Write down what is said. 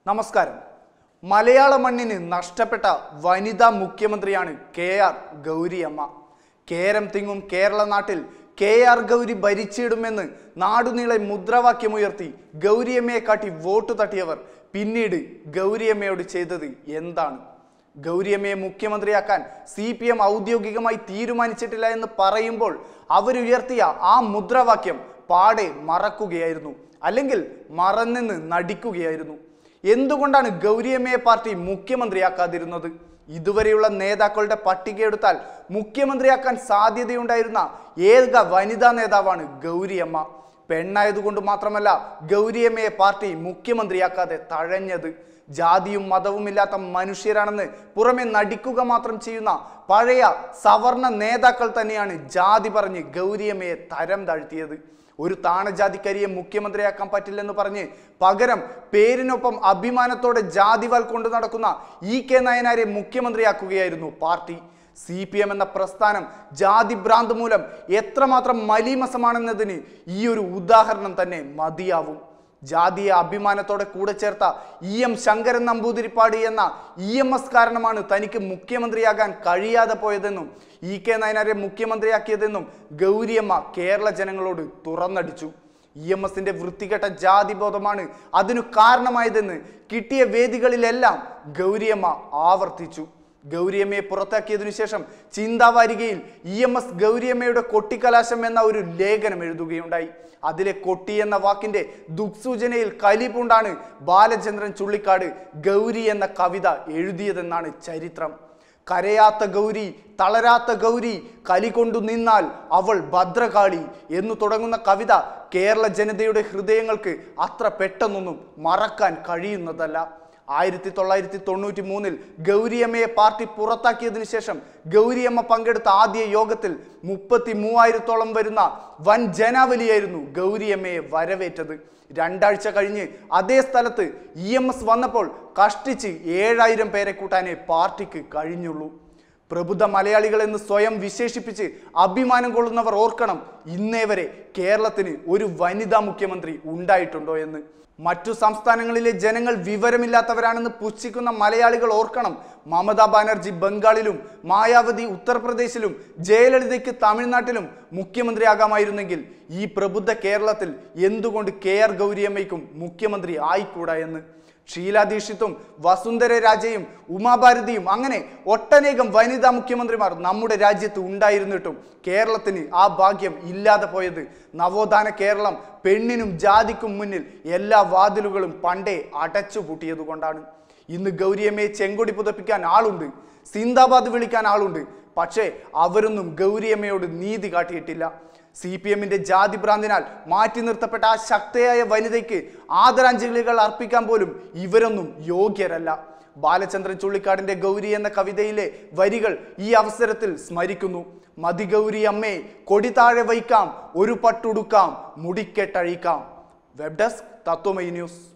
നമസ്കാരം മലയാള മണ്ണിന് നഷ്ടപ്പെട്ട വനിതാ മുഖ്യമന്ത്രിയാണ് കെ ആർ ഗൗരിയമ്മ കേരം തിങ്ങും കേരള നാട്ടിൽ കെ ആർ ഗൗരി ഭരിച്ചിടുമെന്ന് നാടുനീളെ മുദ്രാവാക്യമുയർത്തി ഗൗരിയമ്മയെ കാട്ടി വോട്ട് തട്ടിയവർ പിന്നീട് ഗൗരിയമ്മയോട് ചെയ്തത് എന്താണ് ഗൗരിയമ്മയെ മുഖ്യമന്ത്രിയാക്കാൻ സി പി എം ഔദ്യോഗികമായി തീരുമാനിച്ചിട്ടില്ല എന്ന് പറയുമ്പോൾ അവരുയർത്തിയ ആ മുദ്രാവാക്യം പാടെ മറക്കുകയായിരുന്നു അല്ലെങ്കിൽ മറന്നെന്ന് നടിക്കുകയായിരുന്നു എന്തുകൊണ്ടാണ് ഗൗരിയമ്മയെ പാർട്ടി മുഖ്യമന്ത്രിയാക്കാതിരുന്നത് ഇതുവരെയുള്ള നേതാക്കളുടെ പട്ടികയെടുത്താൽ മുഖ്യമന്ത്രിയാക്കാൻ സാധ്യതയുണ്ടായിരുന്ന ഏക വനിതാ നേതാവാണ് ഗൗരിയമ്മ പെണ്ണായതുകൊണ്ട് മാത്രമല്ല ഗൗരിയമ്മയെ പാർട്ടി മുഖ്യമന്ത്രിയാക്കാതെ തഴഞ്ഞത് ജാതിയും മതവുമില്ലാത്ത മനുഷ്യരാണെന്ന് പുറമെ നടിക്കുക മാത്രം ചെയ്യുന്ന പഴയ സവർണ നേതാക്കൾ തന്നെയാണ് ജാതി പറഞ്ഞ് ഗൗരിയമ്മയെ തരം താഴ്ത്തിയത് ഒരു താണജാതിക്കരിയെ മുഖ്യമന്ത്രിയാക്കാൻ പറ്റില്ലെന്ന് പറഞ്ഞ് പകരം പേരിനൊപ്പം അഭിമാനത്തോടെ ജാതിവാൽ കൊണ്ടു നടക്കുന്ന ഇ കെ നയനാരെ മുഖ്യമന്ത്രിയാക്കുകയായിരുന്നു പാർട്ടി സി പി എം എന്ന പ്രസ്ഥാനം ജാതി ഭ്രാന്ത് മൂലം എത്രമാത്രം മലീമസമാണെന്നതിന് ഈ ഒരു ഉദാഹരണം തന്നെ മതിയാവും ജാതീയ അഭിമാനത്തോടെ കൂടെ ചേർത്ത ഇ എം ശങ്കരൻ നമ്പൂതിരിപ്പാട് എന്ന ഇ എം എസ് കാരണമാണ് തനിക്ക് മുഖ്യമന്ത്രിയാകാൻ കഴിയാതെ പോയതെന്നും ഇ കെ നയനാരെ മുഖ്യമന്ത്രിയാക്കിയതെന്നും ഗൗരിയമ്മ കേരള ജനങ്ങളോട് തുറന്നടിച്ചു ഇ എം എസിന്റെ വൃത്തികെട്ട ജാതിബോധമാണ് അതിനു കാരണമായതെന്ന് കിട്ടിയ വേദികളിലെല്ലാം ഗൗരിയമ്മ ആവർത്തിച്ചു ഗൗരിയമ്മയെ പുറത്താക്കിയതിനു ശേഷം ചിന്താവാരികയിൽ ഇ എം എസ് ഗൗരിയമ്മയുടെ കൊട്ടിക്കലാശം എന്ന ഒരു ലേഖനം എഴുതുകയുണ്ടായി അതിലെ കൊട്ടി എന്ന വാക്കിന്റെ ദുക്സൂചനയിൽ കലിപൂണ്ടാണ് ബാലചന്ദ്രൻ ചുള്ളിക്കാട് ഗൗരി എന്ന കവിത എഴുതിയതെന്നാണ് ചരിത്രം കരയാത്ത ഗൗരി തളരാത്ത ഗൗരി കലി കൊണ്ടു നിന്നാൽ അവൾ ഭദ്രകാളി എന്നു തുടങ്ങുന്ന കവിത കേരള ജനതയുടെ ഹൃദയങ്ങൾക്ക് അത്ര പെട്ടെന്നൊന്നും മറക്കാൻ കഴിയുന്നതല്ല ആയിരത്തി തൊള്ളായിരത്തി തൊണ്ണൂറ്റി മൂന്നിൽ ഗൗരിയമ്മയെ പാർട്ടി പുറത്താക്കിയതിനു ശേഷം ഗൗരിയമ്മ പങ്കെടുത്ത ആദ്യ യോഗത്തിൽ മുപ്പത്തി മൂവായിരത്തോളം വരുന്ന വൻ ജനാവലിയായിരുന്നു ഗൗരിയമ്മയെ വരവേറ്റത് രണ്ടാഴ്ച കഴിഞ്ഞ് അതേ സ്ഥലത്ത് ഇ എം എസ് വന്നപ്പോൾ കഷ്ടിച്ച് ഏഴായിരം പേരെ കൂട്ടാനേ പാർട്ടിക്ക് കഴിഞ്ഞുള്ളൂ പ്രബുദ്ധ മലയാളികൾ എന്ന് സ്വയം വിശേഷിപ്പിച്ച് അഭിമാനം കൊള്ളുന്നവർ ഓർക്കണം ഇന്നേ വരെ കേരളത്തിന് ഒരു വനിതാ മുഖ്യമന്ത്രി ഉണ്ടായിട്ടുണ്ടോ എന്ന് മറ്റു സംസ്ഥാനങ്ങളിലെ ജനങ്ങൾ വിവരമില്ലാത്തവരാണെന്ന് പുച്ഛിക്കുന്ന മലയാളികൾ ഓർക്കണം മമതാ ബാനർജി ബംഗാളിലും മായാവതി ഉത്തർപ്രദേശിലും ജയലളിതയ്ക്ക് തമിഴ്നാട്ടിലും മുഖ്യമന്ത്രിയാകാമായിരുന്നെങ്കിൽ ഈ പ്രബുദ്ധ കേരളത്തിൽ എന്തുകൊണ്ട് കെ ആർ ഗൗരിയമ്മയ്ക്കും മുഖ്യമന്ത്രി ആയിക്കൂടാ എന്ന് ഷീലാ ദീക്ഷിത്തും വസുന്ധര രാജയും ഉമാഭാരതിയും അങ്ങനെ ഒട്ടനേകം വനിതാ മുഖ്യമന്ത്രിമാർ നമ്മുടെ രാജ്യത്ത് ഉണ്ടായിരുന്നിട്ടും കേരളത്തിന് ആ ഭാഗ്യം ഇല്ലാതെ പോയത് നവോത്ഥാന കേരളം പെണ്ണിനും ജാതിക്കും മുന്നിൽ എല്ലാ വാതിലുകളും പണ്ടേ അടച്ചു പൂട്ടിയതുകൊണ്ടാണ് ഇന്ന് ഗൗരിയമ്മയെ ചെങ്കൊടി പുതപ്പിക്കാൻ ആളുണ്ട് സിന്ദാബാദ് വിളിക്കാൻ ആളുണ്ട് പക്ഷേ അവരൊന്നും ഗൗരിയമ്മയോട് നീതി കാട്ടിയിട്ടില്ല സി പി എമ്മിന്റെ ജാതി ഭ്രാന്തിനാൽ മാറ്റി നിർത്തപ്പെട്ട ആ ശക്തയായ വനിതയ്ക്ക് ആദരാഞ്ജലികൾ അർപ്പിക്കാൻ പോലും ഇവരൊന്നും യോഗ്യരല്ല ബാലചന്ദ്രൻ ചുള്ളിക്കാടിന്റെ ഗൗരി എന്ന കവിതയിലെ വരികൾ ഈ അവസരത്തിൽ സ്മരിക്കുന്നു മതിഗൗരി അമ്മേ കൊടി താഴെ വയ്ക്കാം ഒരു പട്ടുടുക്കാം മുടിക്കെട്ടഴിക്കാം വെബ് ഡെസ്ക് തത്വമൈ ന്യൂസ്